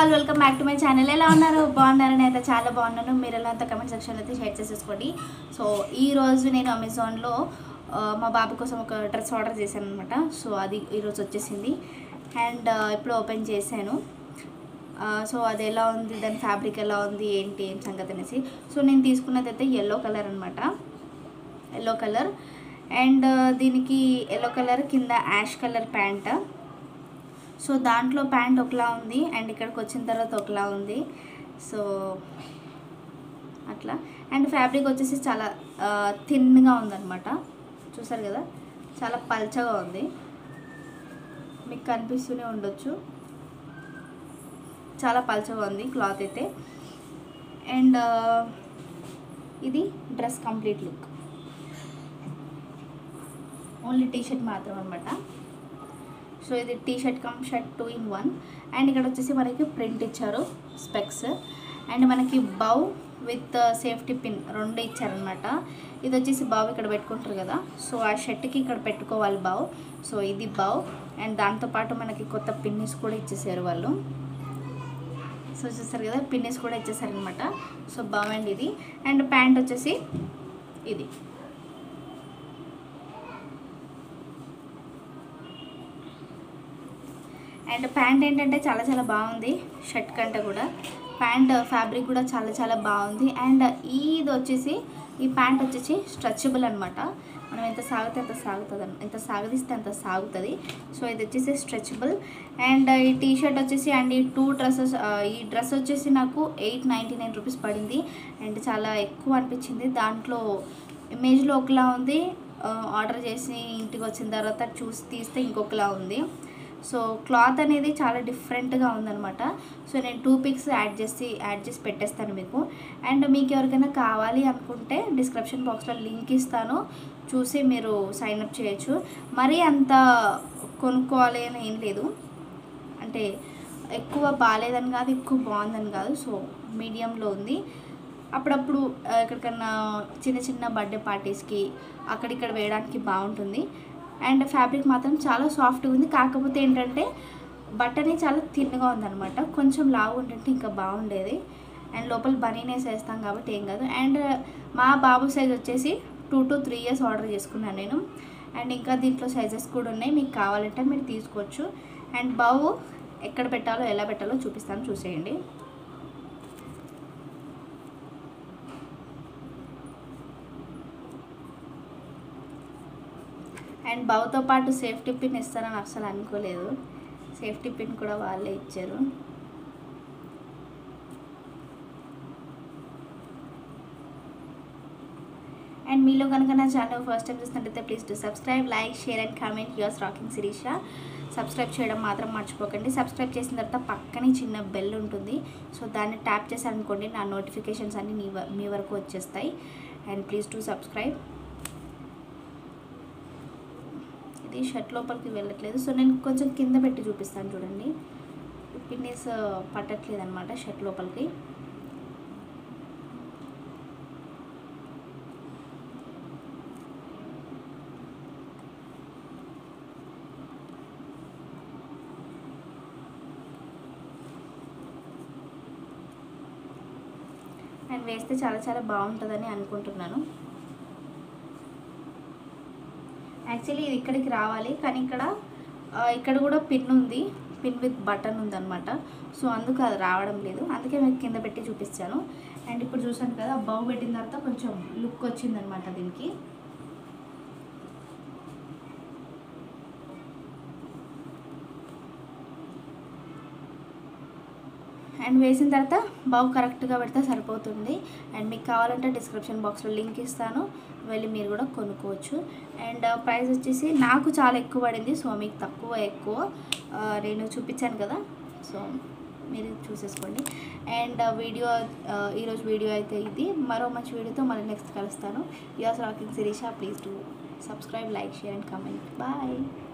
all welcome back to my channel ఎలా ఉన్నారు బాగున్నారు నేను అయితే చాలా బాగున్నాను మీరు ఎలా అంతా కమెంట్ సెక్షన్లో అయితే షేర్ చేసేసుకోండి సో ఈ రోజు నేను అమెజాన్లో ఆ, మా బాబు కోసం ఒక డ్రెస్ ఆర్డర్ చేశాను అనమాట సో అది ఈరోజు వచ్చేసింది అండ్ ఇప్పుడు ఓపెన్ చేశాను ఆ, సో అది ఎలా ఉంది దాని ఫ్యాబ్రిక్ ఎలా ఉంది ఏంటి ఏం సంగతి అనేసి సో నేను తీసుకున్నది అయితే ఎల్లో కలర్ అనమాట ఎల్లో కలర్ అండ్ దీనికి ఎల్లో కలర్ కింద యాష్ కలర్ ప్యాంట్ సో దాంట్లో ప్యాంట్ ఒకలా ఉంది అండ్ ఇక్కడికి వచ్చిన తర్వాత ఒకలా ఉంది సో అట్లా అండ్ ఫ్యాబ్రిక్ వచ్చేసి చాలా థిన్గా ఉందన్నమాట చూసారు కదా చాలా పల్చగా ఉంది మీకు కనిపిస్తూనే ఉండొచ్చు చాలా పల్చగా ఉంది క్లాత్ అయితే అండ్ ఇది dress complete look only T shirt మాత్రం అనమాట సో ఇది T shirt cum shirt two in one and ఇక్కడ వచ్చేసి మనకి ప్రింట్ ఇచ్చారు స్పెక్స్ అండ్ మనకి బౌ విత్ సేఫ్టీ పిన్ రెండు ఇచ్చారనమాట ఇది వచ్చేసి బావ్ ఇక్కడ పెట్టుకుంటారు కదా సో ఆ షర్ట్కి ఇక్కడ పెట్టుకోవాలి బావ్ సో ఇది బావ్ అండ్ దాంతోపాటు మనకి కొత్త పిన్నిస్ కూడా ఇచ్చేసారు వాళ్ళు సో చూస్తారు కదా పిన్నిస్ కూడా ఇచ్చేసారనమాట సో బావ్ అండ్ ఇది అండ్ ప్యాంట్ వచ్చేసి ఇది అండ్ ప్యాంట్ ఏంటంటే చాలా చాలా బాగుంది షర్ట్ కంటే కూడా ప్యాంట్ ఫ్యాబ్రిక్ కూడా చాలా చాలా బాగుంది అండ్ ఇది వచ్చేసి ఈ ప్యాంట్ వచ్చేసి స్ట్రెచబుల్ అనమాట మనం ఎంత సాగితే అంత సాగుతుంది అన్న ఎంత సాగదీస్తే అంత సాగుతుంది సో ఇది వచ్చేసి స్ట్రెచబుల్ అండ్ ఈ టీ షర్ట్ వచ్చేసి అండ్ ఈ టూ డ్రెస్సెస్ ఈ డ్రెస్ వచ్చేసి నాకు ఎయిట్ నైంటీ నైన్ రూపీస్ పడింది అండ్ చాలా ఎక్కువ అనిపించింది దాంట్లో ఇమేజ్లో ఒకలా ఉంది ఆర్డర్ చేసి ఇంటికి వచ్చిన తర్వాత చూసి తీస్తే ఇంకొకలా ఉంది సో క్లాత్ అనేది చాలా డిఫరెంట్గా ఉందన్నమాట సో నేను టూ పిక్స్ యాడ్ చేసి యాడ్ చేసి పెట్టేస్తాను మీకు అండ్ మీకు ఎవరికైనా కావాలి అనుకుంటే డిస్క్రిప్షన్ బాక్స్లో లింక్ ఇస్తాను చూసి మీరు సైన్ అప్ చేయొచ్చు మరీ అంత కొనుక్కోవాలి అని ఏం లేదు అంటే ఎక్కువ బాగాలేదని కాదు ఎక్కువ బాగుందని కాదు సో మీడియంలో ఉంది అప్పుడప్పుడు ఆ, ఎక్కడికన్నా చిన్న చిన్న బర్త్డే పార్టీస్కి అక్కడిక్కడ వేయడానికి బాగుంటుంది అండ్ ఫ్యాబ్రిక్ మాత్రం చాలా సాఫ్ట్గా ఉంది కాకపోతే ఏంటంటే బట్టనే చాలా థిన్గా ఉందన్నమాట కొంచెం లావు ఉంటుంటే ఇంకా బాగుండేది అండ్ లోపల బనీనేస్ వేస్తాం కాబట్టి ఏం కాదు అండ్ మా బాబు సైజ్ వచ్చేసి two to three years order చేసుకున్నాను నేను అండ్ ఇంకా దీంట్లో సైజెస్ కూడా ఉన్నాయి మీకు కావాలంటే మీరు తీసుకోవచ్చు అండ్ బాబు ఎక్కడ పెట్టాలో ఎలా పెట్టాలో చూపిస్తాను చూసేయండి అండ్ బావుతో పాటు సేఫ్టీ పిన్ ఇస్తారని అసలు అనుకోలేదు సేఫ్టీ పిన్ కూడా వాళ్ళే ఇచ్చారు అండ్ మీలో కనుక నా ఛానల్ ఫస్ట్ టైం చూసినట్టయితే please to subscribe like share and comment yours rocking Sirisha subscribe చేయడం మాత్రం మర్చిపోకండి సబ్స్క్రైబ్ చేసిన తర్వాత పక్కనే చిన్న బెల్ ఉంటుంది సో దాన్ని ట్యాప్ చేశారనుకోండి నా నోటిఫికేషన్స్ అన్నీ మీ వ- మీ వరకు వచ్చేస్తాయి అండ్ ప్లీజ్ టు సబ్స్క్రైబ్ ఇది షర్ట్ లోపలికి వెళ్ళట్లేదు సో నేను కొంచెం కింద పెట్టి చూపిస్తాను చూడండి పిన్నిస్ పట్టట్లేదు అనమాట షర్ట్ లోపలికి అండ్ వేస్తే చాలా చాలా బాగుంటుందని అనుకుంటున్నాను యాక్చువల్లీ ఇది ఇక్కడికి రావాలి కానీ ఇక్కడ ఆ, ఇక్కడ కూడా పిన్ ఉంది పిన్ విత్ బటన్ ఉందన్నమాట సో అందుకు అది రావడం లేదు అందుకే మీకు కింద పెట్టి చూపించాను అండ్ ఇప్పుడు చూసాను కదా బౌ పెట్టిన తర్వాత కొంచెం లుక్ వచ్చిందనమాట దీనికి అండ్ వేసిన తర్వాత బాగు కరెక్ట్గా పెడితే సరిపోతుంది అండ్ మీకు కావాలంటే డిస్క్రిప్షన్ బాక్స్లో లింక్ ఇస్తాను వెళ్ళి మీరు కూడా కొనుక్కోవచ్చు అండ్ ప్రైస్ వచ్చేసి నాకు చాలా ఎక్కువ పడింది సో మీకు తక్కువ ఎక్కువ ఆ, నేను చూపించాను కదా సో మీరు చూసేసుకోండి అండ్ వీడియో ఆ, ఈరోజు వీడియో అయితే ఇది మరో మంచి వీడియోతో మళ్ళీ నెక్స్ట్ కలుస్తాను you're rocking Sirisha please to subscribe like share and comment bye